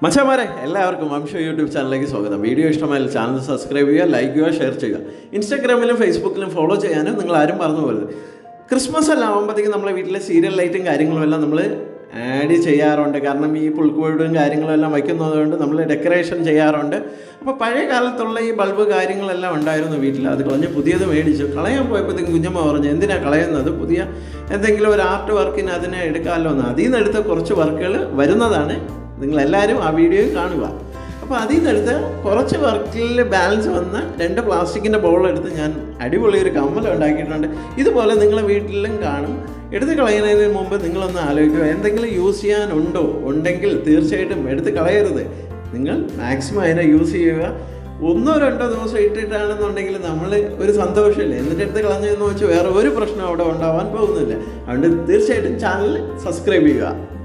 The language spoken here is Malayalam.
മച്ചാമാരെ എല്ലാവർക്കും വംശ യൂട്യൂബ് ചാനലിലേക്ക് സ്വാഗതം വീഡിയോ ഇഷ്ടമായാൽ ചാനൽ സബ്സ്ക്രൈബ് ചെയ്യുക ലൈക്ക് ചെയ്യുക ഷെയർ ചെയ്യുക ഇൻസ്റ്റാഗ്രാമിലും ഫേസ്ബുക്കിലും ഫോളോ ചെയ്യാനും നിങ്ങൾ ആരും മറന്നു പോകരുത് ക്രിസ്മസ് എല്ലാം ആകുമ്പോഴത്തേക്കും നമ്മളെ വീട്ടിലെ സീരിയൽ ലൈറ്റും കാര്യങ്ങളും എല്ലാം നമ്മൾ ആഡ് ചെയ്യാറുണ്ട് കാരണം ഈ പുൽക്കൂടും കാര്യങ്ങളും എല്ലാം വയ്ക്കുന്നത് കൊണ്ട് നമ്മൾ ഡെക്കറേഷൻ ചെയ്യാറുണ്ട് അപ്പോൾ പഴയ കാലത്തുള്ള ഈ ബൾബ് കാര്യങ്ങളെല്ലാം ഉണ്ടായിരുന്നു വീട്ടിൽ അത് കളഞ്ഞ് പുതിയത് മേടിച്ചു കളയാൻ പോയപ്പോഴത്തേക്കും കുഞ്ഞമ്മ പറഞ്ഞു എന്തിനാണ് കളയുന്നത് പുതിയ എന്തെങ്കിലും ഒരു ആർട്ട് വർക്കിന് അതിനെ എടുക്കാമല്ലോ എന്ന് അതിൽ നിന്ന് എടുത്ത കുറച്ച് വർക്കുകൾ വരുന്നതാണ് നിങ്ങളെല്ലാവരും ആ വീഡിയോ കാണുക അപ്പോൾ അതിൽ നിന്നെടുത്ത് കുറച്ച് വർക്കിൽ ബാലൻസ് വന്ന രണ്ട് പ്ലാസ്റ്റിക്കിൻ്റെ ബോൾ എടുത്ത് ഞാൻ അടിപൊളി ഒരു കമ്മൽ ഉണ്ടാക്കിയിട്ടുണ്ട് ഇതുപോലെ നിങ്ങളെ വീട്ടിലും കാണും എടുത്ത് കളയുന്നതിന് മുമ്പ് നിങ്ങളൊന്ന് ആലോചിക്കുക എന്തെങ്കിലും യൂസ് ചെയ്യാനുണ്ടോ ഉണ്ടെങ്കിൽ തീർച്ചയായിട്ടും എടുത്ത് കളയരുത് നിങ്ങൾ മാക്സിമം അതിനെ യൂസ് ചെയ്യുക ഒന്നോ രണ്ടോ ദിവസം ഇട്ടിട്ടാണെന്നുണ്ടെങ്കിൽ നമ്മൾ ഒരു സന്തോഷമില്ല എന്നിട്ട് എടുത്ത് കളഞ്ഞതെന്ന് വെച്ച് വേറെ ഒരു പ്രശ്നം അവിടെ ഉണ്ടാവാൻ പോകുന്നില്ല അതുകൊണ്ട് തീർച്ചയായിട്ടും ചാനൽ സബ്സ്ക്രൈബ് ചെയ്യുക